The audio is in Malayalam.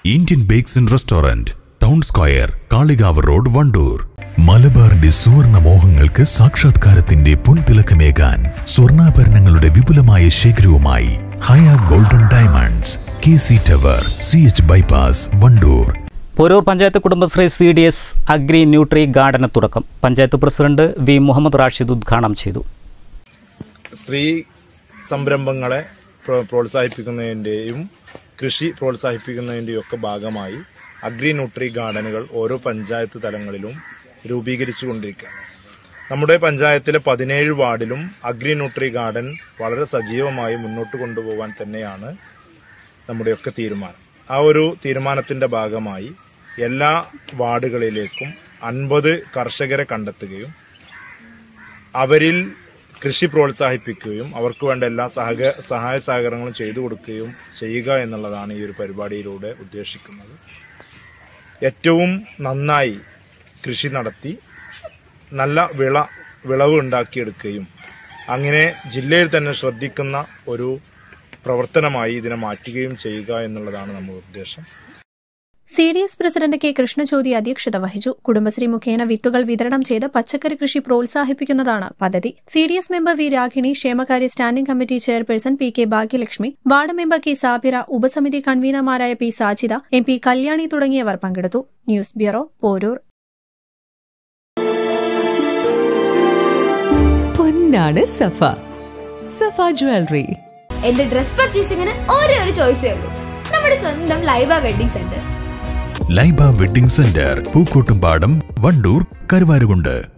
Indian bakes and restaurant town square Kalikavu road Wandoor മലബാറിന്റെ സുവർണ മോഹങ്ങൾക്ക് സാക്ഷാത്കാരത്തിന്റെ പൊൻതിളക്കമേകാൻ സ്വർണ്ണാഭരണങ്ങളുടെ വിപുലമായ ശേഖരവുമായി Haya golden diamonds K C tower C H bypass Wandoor Porur panchayat Kudumbashree C D S agri nutri ഗാർഡന് തുടക്കം പഞ്ചായത്ത് പ്രസിഡന്റ് വി മുഹമ്മദ് റാഷിദ് ഉദ്ഘാടനം ചെയ്തു സ്ത്രീ സംരംഭങ്ങളെ പ്രോ- പ്രോത്സാഹിപ്പിക്കുന്നതിൻ്റെയും കൃഷി പ്രോത്സാഹിപ്പിക്കുന്നതിൻ്റെയും ഒക്കെ ഭാഗമായി അഗ്രി ന്യൂട്രി ഗാർഡനുകൾ ഓരോ പഞ്ചായത്ത് തലങ്ങളിലും രൂപീകരിച്ചു കൊണ്ടിരിക്കുകയാണ് നമ്മുടെ പഞ്ചായത്തിലെ പതിനേഴ് വാർഡിലും അഗ്രി ന്യൂട്രി ഗാർഡൻ വളരെ സജീവമായി മുന്നോട്ട് കൊണ്ടുപോകാൻ തന്നെയാണ് നമ്മുടെയൊക്കെ തീരുമാനം ആ ഒരു തീരുമാനത്തിന്റെ ഭാഗമായി എല്ലാ വാർഡുകളിലേക്കും അൻപത് കർഷകരെ കണ്ടെത്തുകയും അവരിൽ കൃഷി പ്രോത്സാഹിപ്പിക്കുകയും അവർക്ക് വേണ്ട എല്ലാ സഹക സഹായ സഹകരണങ്ങളും ചെയ്തു കൊടുക്കുകയും ചെയ്യുക എന്നുള്ളതാണ് ഈ ഒരു പരിപാടിയിലൂടെ ഉദ്ദേശിക്കുന്നത് ഏറ്റവും നന്നായി കൃഷി നടത്തി നല്ല വിള വിളവ് ഉണ്ടാക്കിയെടുക്കുകയും അങ്ങനെ ജില്ലയിൽ തന്നെ ശ്രദ്ധിക്കുന്ന ഒരു പ്രവർത്തനമായി ഇതിനെ മാറ്റുകയും ചെയ്യുക എന്നുള്ളതാണ് നമ്മുടെ ഉദ്ദേശം C D S president K Krishnajyothi അധ്യക്ഷത വഹിച്ചു കുടുംബശ്രീ മുഖേന വിത്തുകൾ വിതരണം ചെയ്ത് പച്ചക്കറി കൃഷി പ്രോത്സാഹിപ്പിക്കുന്നതാണ് പദ്ധതി C D S member V Rakhini ക്ഷേമകാര്യ standing committee chairperson P K Bhagyalakshmi ward member K Sabira ഉപസമിതി കൺവീനർമാരായ P Sajida M P Kalyani തുടങ്ങിയവർ പങ്കെടുത്തു ന്യൂസ് ബ്യൂറോ പോരൂർ പൊന്നാണ് സഫ സഫ ജ്വല്ലറി എന്റെ ഡ്രസ് പർച്ചേസിംഗിന് ഒരേ ഒരു ചോയ്സേ ഉള്ളൂ നമ്മുടെ സ്വന്തം Laiba wedding centre Laiba wedding centre Pookkottumpadam Wandoor Karuvarakundu